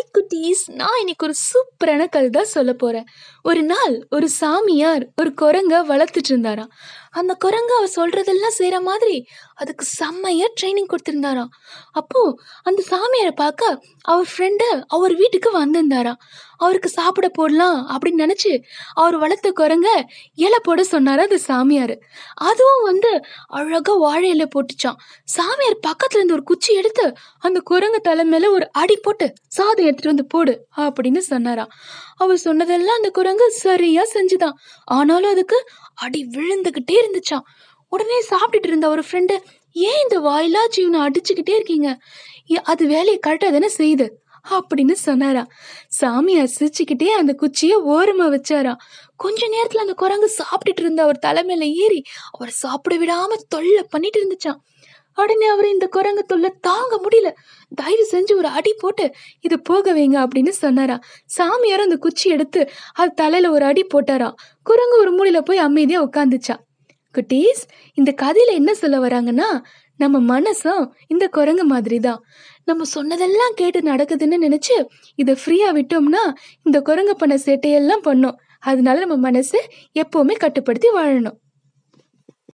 hi குட்டீஸ் நான் இன்னைக்கு ஒரு சூப்பரான கதை தான் சொல்ல போறேன் ஒரு நாள் ஒரு சாமியார் ஒரு குரங்க வளர்த்துட்டு இருந்தாராம் அந்த குரங்கு அவர் சொல்றதெல்லாம் செய்யற மாதிரி அதுக்கு செம்மையா ட்ரைனிங் கொடுத்திருந்தாராம் அப்போ அந்த சாமியாரை பார்க்க அவர் ஃப்ரெண்டு அவர் வீட்டுக்கு வந்திருந்தாராம் அவருக்கு சாப்பிட போடலாம் அப்படின்னு நினைச்சு அவர் வளர்த்த குரங்க இலை போட சொன்னாரு அந்த சாமியார் அதுவும் வந்து அழகா வாழை இலை போட்டுச்சான் சாமியார் பக்கத்துல இருந்து ஒரு குச்சி எடுத்து அந்த குரங்கு தலை மேல ஒரு அடி போட்டு சாதம் எடுத்துட்டு வந்து போடு அப்படின்னு சொன்னாராம் அவர் சொன்னதெல்லாம் அந்த குரங்கு சரியா செஞ்சுதான் ஆனாலும் அதுக்கு அடி விழுந்துகிட்டே இருந்துச்சாம் உடனே சாப்பிட்டுட்டு இருந்த ஒரு ஃப்ரெண்டு ஏன் இந்த வாயிலா ஜீவனை அடிச்சுக்கிட்டே இருக்கீங்க ஏ- அது வேலையை கரெக்டாக தானே செய்யுது அப்படின்னு சொன்னாராம் சாமியார் சிரிச்சுக்கிட்டே அந்த குச்சியை ஓரமா வச்சாராம் கொஞ்ச நேரத்துல அந்த குரங்கு சாப்பிட்டுட்டு இருந்த அவர் தலைமையில ஏறி அவரை சாப்பிட விடாம தொல்லை பண்ணிட்டு இருந்துச்சாம் உடனே அவர் இந்த குரங்கு தொல்லை தாங்க முடியல தயவு செஞ்சு ஒரு அடி போட்டு இது போக வைங்க அப்படின்னு சொன்னாராம் சாமியார் அந்த குச்சி எடுத்து அது தலையில ஒரு அடி போட்டாராம் குரங்கு ஒரு மூலையில போய் அமைதியா உட்காந்துச்சான் குட்டீஸ் இந்த கதையில என்ன சொல்ல வராங்கன்னா நம்ம மனசும் இந்த குரங்கு மாதிரி தான் நம்ம சொன்னதெல்லாம் கேட்டு நடக்குதுன்னு நினைச்சு இதை ஃப்ரீயா விட்டோம்னா இந்த குரங்கு பண்ண சேட்டையெல்லாம் பண்ணும் அதனால நம்ம மனசை எப்பவுமே கட்டுப்படுத்தி வாழணும்